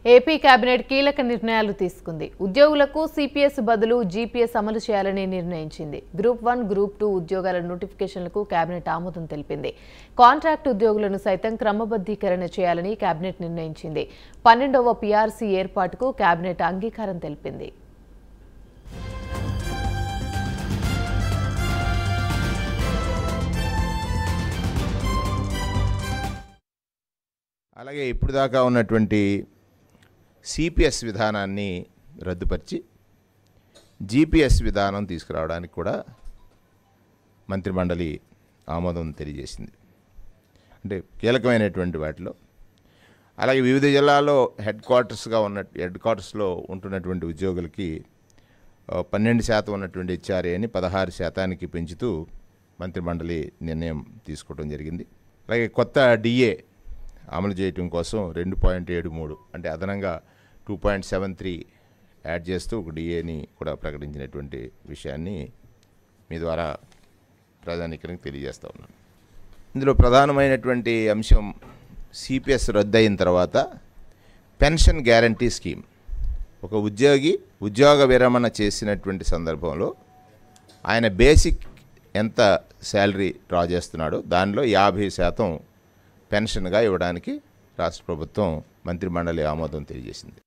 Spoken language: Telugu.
ఏపీ కేబినెట్ కీలక నిర్ణయాలు తీసుకుంది ఉద్యోగులకు సిపిఎస్ బదులు జీపీఎస్ అమలు చేయాలని నిర్ణయించింది గ్రూప్ వన్ గ్రూప్ టూ ఉద్యోగాల నోటిఫికేషన్లకు కేబినెట్ ఆమోదం తెలిపింది కాంట్రాక్ట్ ఉద్యోగులను సైతం క్రమబద్ధీకరణ చేయాలని కేబినెట్ నిర్ణయించింది పన్నెండవ పీఆర్సీ ఏర్పాటుకు కేబినెట్ అంగీకారం తెలిపింది అలాగే ఇప్పుడు దాకా ఉన్నటువంటి సిపిఎస్ విధానాన్ని రద్దుపరిచి జీపీఎస్ విధానం తీసుకురావడానికి కూడా మంత్రిమండలి ఆమోదం తెలియజేసింది అంటే కీలకమైనటువంటి వాటిలో అలాగే వివిధ జిల్లాల్లో హెడ్ క్వార్టర్స్గా ఉన్న హెడ్ క్వార్టర్స్లో ఉంటున్నటువంటి ఉద్యోగులకి ఆ, పన్నెండు శాతం ఉన్నటువంటి హెచ్ఆర్ఏని పదహారు శాతానికి పెంచుతూ మంత్రిమండలి నిర్ణయం తీసుకోవడం జరిగింది అలాగే కొత్త డిఏ అమలు చేయటం కోసం రెండు పాయింట్ ఏడు మూడు అంటే అదనంగా two point seven three add చేస్తూ ఒక డిఏని కూడా ప్రకటించినటువంటి విషయాన్ని మీ ద్వారా ప్రధానికరికి తెలియజేస్తా ఉన్నాను ఇందులో ప్రధానమైనటువంటి అంశం సిపిఎస్ రద్దు అయిన తర్వాత పెన్షన్ గ్యారంటీ స్కీమ్ ఒక ఉద్యోగి ఉద్యోగ విరమణ చేసినటువంటి సందర్భంలో ఆయన బేసిక్ ఎంత శాలరీ డ్రా చేస్తున్నాడో దానిలో యాభై శాతం పెన్షన్గా ఇవ్వడానికి రాష్ట్ర ప్రభుత్వం మంత్రిమండలి ఆమోదం తెలియజేసింది